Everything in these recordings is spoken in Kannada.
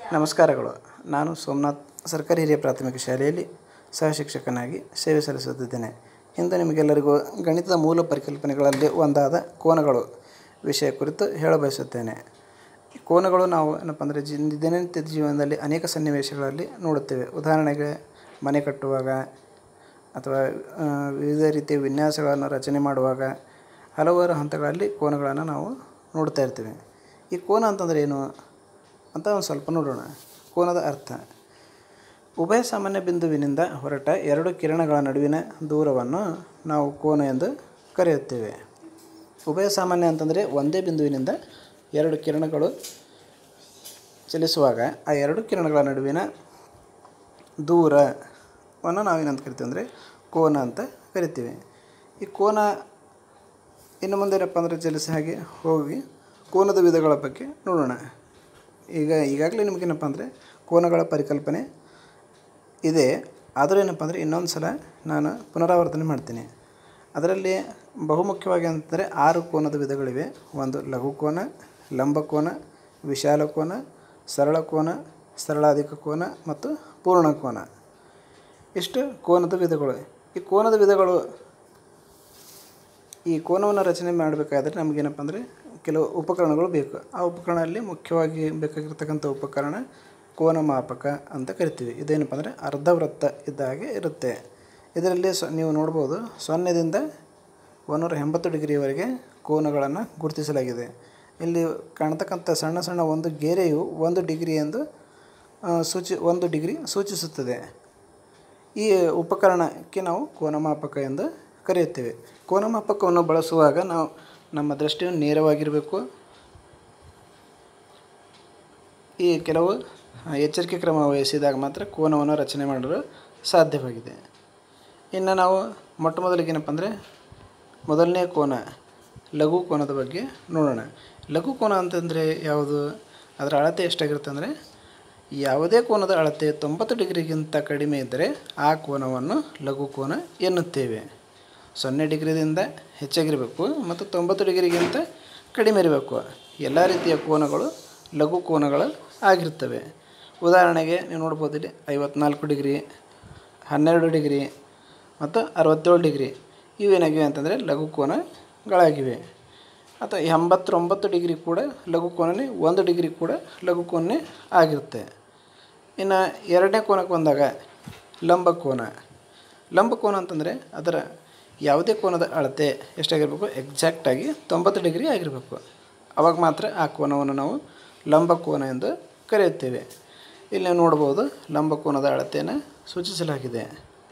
ನಮಸ್ಕಾರಗಳು ನಾನು ಸೋಮನಾಥ್ ಸರ್ಕಾರಿ ಹಿರಿಯ ಪ್ರಾಥಮಿಕ ಶಾಲೆಯಲ್ಲಿ ಸಹಶಿಕ್ಷಕನಾಗಿ ಸೇವೆ ಸಲ್ಲಿಸುತ್ತಿದ್ದೇನೆ ಇಂದು ನಿಮಗೆಲ್ಲರಿಗೂ ಗಣಿತದ ಮೂಲ ಪರಿಕಲ್ಪನೆಗಳಲ್ಲಿ ಒಂದಾದ ಕೋನಗಳು ವಿಷಯ ಕುರಿತು ಹೇಳಬಯಸುತ್ತೇನೆ ಈ ಕೋನಗಳು ನಾವು ಏನಪ್ಪ ಅಂದರೆ ಜಿ ದಿನನಿತ್ಯದ ಜೀವನದಲ್ಲಿ ಅನೇಕ ಸನ್ನಿವೇಶಗಳಲ್ಲಿ ನೋಡುತ್ತೇವೆ ಉದಾಹರಣೆಗೆ ಮನೆ ಕಟ್ಟುವಾಗ ಅಥವಾ ಆ, ವಿವಿಧ ರೀತಿಯ ವಿನ್ಯಾಸಗಳನ್ನು ರಚನೆ ಮಾಡುವಾಗ ಹಲವಾರು ಹಂತಗಳಲ್ಲಿ ಕೋನಗಳನ್ನು ನಾವು ನೋಡ್ತಾ ಇರ್ತೀವಿ ಈ ಕೋನ ಅಂತಂದರೆ ಏನು ಅಂತ ಒಂದು ಸ್ವಲ್ಪ ನೋಡೋಣ ಕೋನದ ಅರ್ಥ ಉಭಯ ಸಾಮಾನ್ಯ ಬಿಂದುವಿನಿಂದ ಹೊರಟ ಎರಡು ಕಿರಣಗಳ ನಡುವಿನ ದೂರವನ್ನು ನಾವು ಕೋನ ಎಂದು ಕರೆಯುತ್ತೇವೆ ಉಭಯ ಸಾಮಾನ್ಯ ಅಂತಂದರೆ ಒಂದೇ ಬಿಂದುವಿನಿಂದ ಎರಡು ಕಿರಣಗಳು ಚಲಿಸುವಾಗ ಆ ಎರಡು ಕಿರಣಗಳ ನಡುವಿನ ದೂರವನ್ನು ನಾವೇನಂತ ಕರಿತೀವಿ ಅಂದರೆ ಕೋನ ಅಂತ ಕರಿತೀವಿ ಈ ಕೋನ ಇನ್ನು ಮುಂದೆ ಏನಪ್ಪ ಅಂದರೆ ಚಲಿಸಿ ಹಾಗೆ ಹೋಗಿ ಕೋನದ ವಿಧಗಳ ಬಗ್ಗೆ ನೋಡೋಣ ಈಗ ಈಗಾಗಲೇ ನಿಮಗೇನಪ್ಪ ಅಂದರೆ ಕೋನಗಳ ಪರಿಕಲ್ಪನೆ ಇದೆ ಆದರೂ ಏನಪ್ಪ ಅಂದರೆ ಇನ್ನೊಂದು ಸಲ ನಾನು ಪುನರಾವರ್ತನೆ ಮಾಡ್ತೀನಿ ಅದರಲ್ಲಿ ಬಹುಮುಖ್ಯವಾಗಿ ಅಂತಂದರೆ ಆರು ಕೋನದ ವಿಧಗಳಿವೆ ಒಂದು ಲಘು ಕೋನ ಲಂಬಕೋನ ವಿಶಾಲ ಕೋನ ಸರಳ ಕೋನ ಸರಳಾಧಿಕ ಕೋನ ಮತ್ತು ಪೂರ್ಣ ಕೋನ ಇಷ್ಟು ಕೋನದ ವಿಧಗಳು ಈ ಕೋನದ ವಿಧಗಳು ಈ ಕೋನವನ್ನು ರಚನೆ ಮಾಡಬೇಕಾದ್ರೆ ನಮಗೇನಪ್ಪ ಅಂದರೆ ಕೆಲವು ಉಪಕರಣಗಳು ಬೇಕು ಆ ಉಪಕರಣದಲ್ಲಿ ಮುಖ್ಯವಾಗಿ ಬೇಕಾಗಿರ್ತಕ್ಕಂಥ ಉಪಕರಣ ಕೋನ ಮಾಪಕ ಅಂತ ಕರಿತೀವಿ ಇದೇನಪ್ಪ ಅಂದರೆ ಅರ್ಧವೃತ್ತ ಇದ್ದ ಹಾಗೆ ಇರುತ್ತೆ ಇದರಲ್ಲಿ ಸ ನೀವು ನೋಡ್ಬೋದು ಸೊನ್ನೆದಿಂದ ಒಂದೂರ ಎಂಬತ್ತು ಡಿಗ್ರಿವರೆಗೆ ಕೋನಗಳನ್ನು ಗುರುತಿಸಲಾಗಿದೆ ಇಲ್ಲಿ ಕಾಣ್ತಕ್ಕಂಥ ಸಣ್ಣ ಸಣ್ಣ ಒಂದು ಗೆರೆಯು ಒಂದು ಡಿಗ್ರಿ ಎಂದು ಆ, ಸೂಚಿ ಒಂದು ಡಿಗ್ರಿ ಸೂಚಿಸುತ್ತದೆ ಈ ಉಪಕರಣಕ್ಕೆ ನಾವು ಕೋನಮಾಪಕ ಎಂದು ಕರೆಯುತ್ತೇವೆ ಕೋನಮಾಪಕವನ್ನು ಬಳಸುವಾಗ ನಾವು ನಮ್ಮ ದೃಷ್ಟಿಯು ನೇರವಾಗಿರಬೇಕು ಈ ಕೆಲವು ಆ, ಎಚ್ಚರಿಕೆ ಕ್ರಮ ವಹಿಸಿದಾಗ ಮಾತ್ರ ಕೋನವನ್ನು ರಚನೆ ಮಾಡಲು ಸಾಧ್ಯವಾಗಿದೆ ಇನ್ನು ನಾವು ಮೊಟ್ಟ ಮೊದಲಿಗೆ ಏನಪ್ಪ ಅಂದರೆ ಮೊದಲನೇ ಕೋನ ಲಘು ಕೋನದ ಬಗ್ಗೆ ನೋಡೋಣ ಲಘು ಕೋನ ಅಂತಂದರೆ ಯಾವುದು ಅದರ ಅಳತೆ ಎಷ್ಟಾಗಿರುತ್ತೆ ಅಂದರೆ ಯಾವುದೇ ಕೋನದ ಅಳತೆ ತೊಂಬತ್ತು ಡಿಗ್ರಿಗಿಂತ ಕಡಿಮೆ ಇದ್ದರೆ ಆ ಕೋನವನ್ನು ಲಘು ಕೋನ ಎನ್ನುತ್ತೇವೆ ಸೊನ್ನೆ ಡಿಗ್ರಿದಿಂದ ಹೆಚ್ಚಾಗಿರಬೇಕು ಮತ್ತು ತೊಂಬತ್ತು ಡಿಗ್ರಿಗಿಂತ ಕಡಿಮೆ ಇರಬೇಕು ಎಲ್ಲ ರೀತಿಯ ಕೋನಗಳು ಲಘು ಕೋನಗಳು ಆಗಿರ್ತವೆ ಉದಾಹರಣೆಗೆ ನೀವು ನೋಡ್ಬೋದು ಇಲ್ಲಿ ಐವತ್ನಾಲ್ಕು ಡಿಗ್ರಿ ಹನ್ನೆರಡು ಡಿಗ್ರಿ ಮತ್ತು ಅರವತ್ತೇಳು ಡಿಗ್ರಿ ಇವೇನಾಗಿವೆ ಅಂತಂದರೆ ಲಘು ಕೋನಗಳಾಗಿವೆ ಅಥವಾ ಎಂಬತ್ತೊಂಬತ್ತು ಡಿಗ್ರಿ ಕೂಡ ಲಘು ಕೋನನೇ ಒಂದು ಡಿಗ್ರಿ ಕೂಡ ಲಘು ಕೋನೇ ಆಗಿರುತ್ತೆ ಇನ್ನು ಎರಡನೇ ಕೋನಕ್ಕೆ ಬಂದಾಗ ಲಂಬಕೋನ ಲಂಬಕೋನ ಅಂತಂದರೆ ಅದರ ಯಾವುದೇ ಕೋನದ ಅಳತೆ ಎಷ್ಟಾಗಿರಬೇಕು ಎಕ್ಸಾಕ್ಟಾಗಿ ತೊಂಬತ್ತು ಡಿಗ್ರಿ ಆಗಿರಬೇಕು ಅವಾಗ ಮಾತ್ರ ಆ ಕೋನವನ್ನು ನಾವು ಲಂಬಕೋನ ಎಂದು ಕರೆಯುತ್ತೇವೆ ಇಲ್ಲಿ ನೀವು ನೋಡ್ಬೋದು ಲಂಬಕೋನದ ಅಳತೆಯನ್ನು ಸೂಚಿಸಲಾಗಿದೆ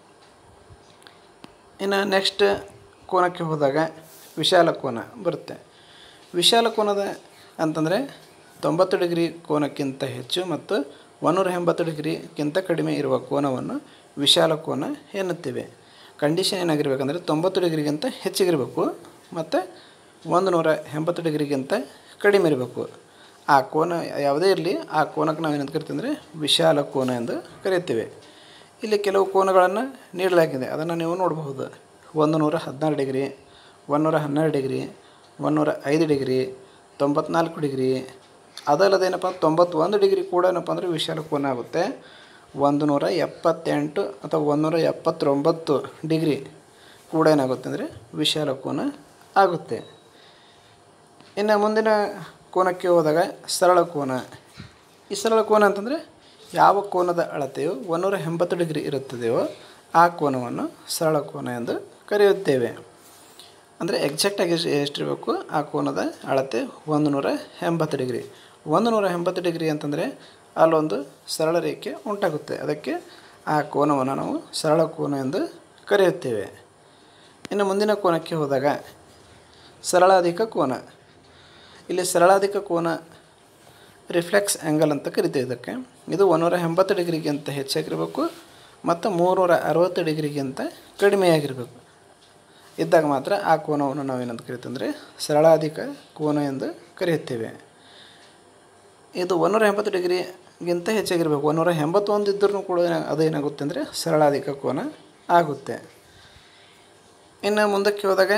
ಇನ್ನು ನೆಕ್ಸ್ಟ್ ಕೋನಕ್ಕೆ ಹೋದಾಗ ವಿಶಾಲ ಕೋನ ಬರುತ್ತೆ ವಿಶಾಲ ಕೋನದ ಅಂತಂದರೆ ತೊಂಬತ್ತು ಡಿಗ್ರಿ ಕೋನಕ್ಕಿಂತ ಹೆಚ್ಚು ಮತ್ತು ಒಂದೂರ ಎಂಬತ್ತು ಡಿಗ್ರಿಗಿಂತ ಕಡಿಮೆ ಇರುವ ಕೋನವನ್ನು ವಿಶಾಲ ಕೋನ ಎನ್ನುತ್ತೇವೆ ಕಂಡೀಷನ್ ಏನಾಗಿರ್ಬೇಕಂದ್ರೆ ತೊಂಬತ್ತು ಡಿಗ್ರಿಗಿಂತ ಹೆಚ್ಚಿಗಿರಬೇಕು ಮತ್ತು ಒಂದು ನೂರ ಎಂಬತ್ತು ಡಿಗ್ರಿಗಿಂತ ಕಡಿಮೆ ಇರಬೇಕು ಆ ಕೋನ ಯಾವುದೇ ಇರಲಿ ಆ ಕೋನಕ್ಕೆ ನಾವು ಏನಂತ ಕರಿತೀವಿ ಅಂದರೆ ವಿಶಾಲ ಕೋನ ಎಂದು ಕರೀತೇವೆ ಇಲ್ಲಿ ಕೆಲವು ಕೋನಗಳನ್ನು ನೀಡಲಾಗಿದೆ ಅದನ್ನು ನೀವು ನೋಡಬಹುದು ಒಂದು ನೂರ ಹದಿನಾರು ಡಿಗ್ರಿ ಒಂದುನೂರ ಹನ್ನೆರಡು ಡಿಗ್ರಿ ಒಂದುನೂರ ಐದು ಡಿಗ್ರಿ ತೊಂಬತ್ನಾಲ್ಕು ಡಿಗ್ರಿ ಅದಲ್ಲದೆ ಏನಪ್ಪ ತೊಂಬತ್ತೊಂದು ಡಿಗ್ರಿ ಕೂಡ ಏನಪ್ಪ ಅಂದರೆ ವಿಶಾಲ ಕೋನ ಆಗುತ್ತೆ ಒಂದು ನೂರ ಎಪ್ಪತ್ತೆಂಟು ಅಥವಾ ಒಂದುನೂರ ಎಪ್ಪತ್ತೊಂಬತ್ತು ಡಿಗ್ರಿ ಕೂಡ ಏನಾಗುತ್ತೆ ಅಂದರೆ ವಿಶಾಲ ಕೋನ ಆಗುತ್ತೆ ಇನ್ನು ಮುಂದಿನ ಕೋನಕ್ಕೆ ಹೋದಾಗ ಸರಳ ಕೋನ ಈ ಸರಳ ಕೋನ ಅಂತಂದರೆ ಯಾವ ಕೋನದ ಅಳತೆಯು ಒಂದೂರ ಎಂಬತ್ತು ಡಿಗ್ರಿ ಇರುತ್ತದೆಯೋ ಆ ಕೋನವನ್ನು ಸರಳ ಕೋನ ಎಂದು ಕರೆಯುತ್ತೇವೆ ಅಂದರೆ ಎಕ್ಸಾಕ್ಟಾಗಿ ಎಷ್ಟು ಎಷ್ಟಿರಬೇಕು ಆ ಕೋನದ ಅಳತೆ ಒಂದು ನೂರ ಎಂಬತ್ತು ಡಿಗ್ರಿ ಒಂದು ನೂರ ಎಂಬತ್ತು ಡಿಗ್ರಿ ಅಂತಂದರೆ ಅಲ್ಲೊಂದು ಸರಳ ರೇಖೆ ಉಂಟಾಗುತ್ತೆ ಅದಕ್ಕೆ ಆ ಕೋನವನ್ನು ನಾವು ಸರಳ ಕೋನ ಎಂದು ಕರೆಯುತ್ತೇವೆ ಇನ್ನು ಮುಂದಿನ ಕೋನಕ್ಕೆ ಹೋದಾಗ ಸರಳಾಧಿಕ ಕೋನ ಇಲ್ಲಿ ಸರಳಾಧಿಕ ಕೋನ ರಿಫ್ಲೆಕ್ಸ್ ಆ್ಯಂಗಲ್ ಅಂತ ಕರಿತೀವಿ ಇದಕ್ಕೆ ಇದು ಒಂದೂರ ಎಂಬತ್ತು ಡಿಗ್ರಿಗಿಂತ ಹೆಚ್ಚಾಗಿರಬೇಕು ಮತ್ತು ಮೂರುನೂರ ಅರವತ್ತು ಡಿಗ್ರಿಗಿಂತ ಕಡಿಮೆಯಾಗಿರಬೇಕು ಇದ್ದಾಗ ಮಾತ್ರ ಆ ಕೋನವನ್ನು ನಾವೇನಂತ ಕರಿತೀವಿ ಅಂದರೆ ಸರಳಾಧಿಕ ಕೋನ ಎಂದು ಕರೆಯುತ್ತೇವೆ ಇದು ಒಂದೂರ ಎಂಬತ್ತು ಡಿಗ್ರಿಗಿಂತ ಹೆಚ್ಚಾಗಿರಬೇಕು ಒಂದೂರ ಎಂಬತ್ತೊಂದು ಇದ್ದರೂ ಕೂಡ ಏನ- ಅದು ಏನಾಗುತ್ತೆ ಅಂದರೆ ಸರಳಾಧಿಕ ಕೋನ ಆಗುತ್ತೆ ಇನ್ನು ಮುಂದಕ್ಕೆ ಹೋದಾಗ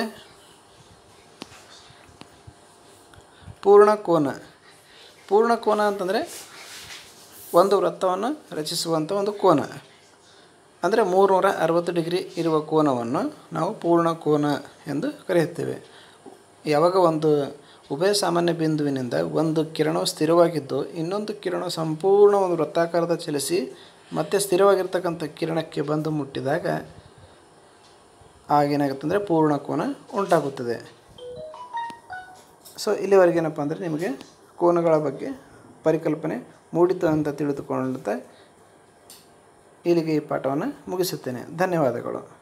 ಪೂರ್ಣ ಕೋನ ಪೂರ್ಣ ಕೋನ ಅಂತಂದರೆ ಒಂದು ವೃತ್ತವನ್ನು ರಚಿಸುವಂಥ ಒಂದು ಕೋನ ಅಂದರೆ ಮೂರುನೂರ ಅರವತ್ತು ಡಿಗ್ರಿ ಇರುವ ಕೋನವನ್ನು ನಾವು ಪೂರ್ಣ ಕೋನ ಎಂದು ಕರೆಯುತ್ತೇವೆ ಯಾವಾಗ ಒಂದು ಉಭಯ ಸಾಮಾನ್ಯ ಬಿಂದುವಿನಿಂದ ಒಂದು ಕಿರಣವು ಸ್ಥಿರವಾಗಿದ್ದು ಇನ್ನೊಂದು ಕಿರಣ ಸಂಪೂರ್ಣ ಒಂದು ವೃತ್ತಾಕಾರದ ಚಲಿಸಿ ಮತ್ತೆ ಸ್ಥಿರವಾಗಿರ್ತಕ್ಕಂಥ ಕಿರಣಕ್ಕೆ ಬಂದು ಮುಟ್ಟಿದಾಗ ಆಗೇನಾಗುತ್ತೆ ಅಂದರೆ ಪೂರ್ಣ ಕೋನ ಉಂಟಾಗುತ್ತದೆ ಸೊ ಇಲ್ಲಿವರೆಗೆ ಏನಪ್ಪ ಅಂದರೆ ನಿಮಗೆ ಕೋನಗಳ ಬಗ್ಗೆ ಪರಿಕಲ್ಪನೆ ಮೂಡಿತು ಅಂತ ತಿಳಿದುಕೊಳ್ಳುತ್ತಾ ಇಲ್ಲಿಗೆ ಈ ಪಾಠವನ್ನು ಮುಗಿಸುತ್ತೇನೆ ಧನ್ಯವಾದಗಳು